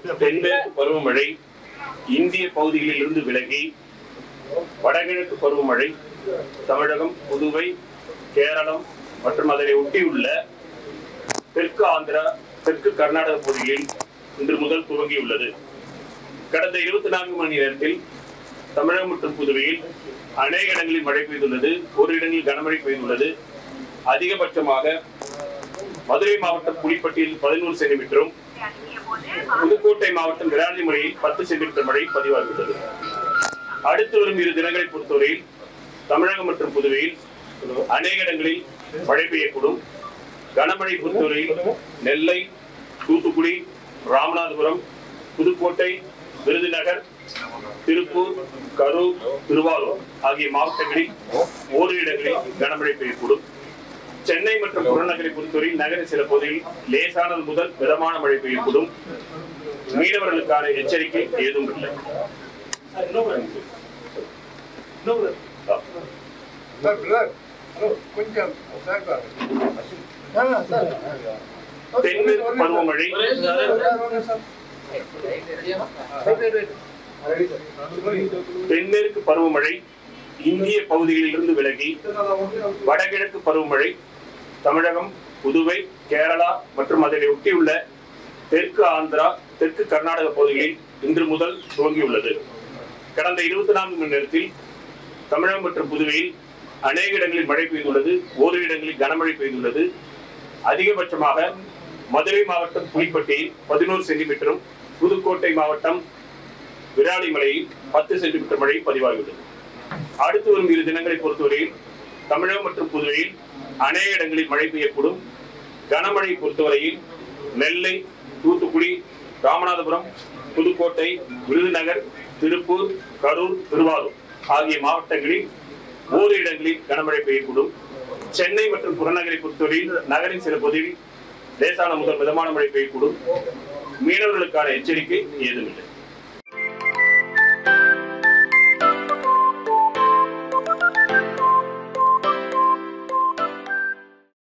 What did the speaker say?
தென்மேற்கு பருவமழை இந்திய பகுதிகளில் இருந்து விலகி வடகிழக்கு பருவமழை தமிழகம் புதுவை கேரளம் மற்றும் அதனை ஒட்டியுள்ள தெற்கு ஆந்திரா தெற்கு கர்நாடக பகுதிகளில் இன்று முதல் துவங்கியுள்ளது கடந்த இருபத்தி நான்கு மணி நேரத்தில் தமிழகம் மற்றும் புதுவையில் அநேக இடங்களில் மழை பெய்துள்ளது ஒரு இடங்களில் கனமழை பெய்துள்ளது அதிகபட்சமாக மதுரை மாவட்டம் புலிப்பட்டியில் பதினோரு சென்டிமீட்டரும் புதுக்கோட்டை மாவட்டம் விராலிமலையில் பத்து சென்டிமீட்டர் மழை பதிவாகியுள்ளது அடுத்து வரும் இரு தினங்களை பொறுத்தவரையில் தமிழகம் மற்றும் புதுவையில் அநேக இடங்களில் மழை பெய்யக்கூடும் கனமழை பொறுத்தவரையில் நெல்லை தூத்துக்குடி ராமநாதபுரம் புதுக்கோட்டை விருதுநகர் திருப்பூர் கரூர் திருவாரூர் ஆகிய மாவட்டங்களில் ஓரிரு இடங்களில் கனமழை பெய்யக்கூடும் சென்னை மற்றும் புறநகரை பொறுத்தவரை நகரின் சில பகுதியில் லேசானது முதல் மிதமான மழை பெய்யக்கூடும் மீனவர்களுக்கான எச்சரிக்கை ஏதும் இல்லை சார் பிரதர் ஹலோ கொஞ்சம் சார் சார் தென்மேற்கு பருவமழை தென்மேற்கு பருவமழை இந்திய பகுதிகளில் இருந்து விலகி வடகிழக்கு பருவமழை தமிழகம் புதுவை கேரளா மற்றும் அதனை ஒட்டியுள்ள தெற்கு ஆந்திரா தெற்கு கர்நாடக பகுதிகளில் இன்று முதல் துவங்கியுள்ளது கடந்த இருபத்தி நான்கு மணி நேரத்தில் தமிழகம் மற்றும் புதுவையில் அநேக இடங்களில் மழை பெய்துள்ளது ஓரிரு இடங்களில் கனமழை பெய்துள்ளது அதிகபட்சமாக மதுரை மாவட்டம் புலிப்பட்டியில் பதினோரு சென்டிமீட்டரும் புதுக்கோட்டை மாவட்டம் விராலிமலையில் பத்து சென்டிமீட்டர் மழை பதிவாகியுள்ளது அடுத்து வரும் இரு தினங்களை பொறுத்தவரையில் தமிழகம் மற்றும் புதுவையில் அநேக இடங்களில் மழை பெய்யக்கூடும் கனமழை பொறுத்தவரையில் நெல்லை தூத்துக்குடி ராமநாதபுரம் புதுக்கோட்டை விருதுநகர் திருப்பூர் கரூர் திருவாரூர் ஆகிய மாவட்டங்களில் ஓரிரு இடங்களில் கனமழை பெய்யக்கூடும் சென்னை மற்றும் புறநகரை பொறுத்தவரையில் நகரின் சில பகுதியில் லேசான முதல் மிதமான மழை பெய்யக்கூடும் மீனவர்களுக்கான எச்சரிக்கை ஏதுமில்லை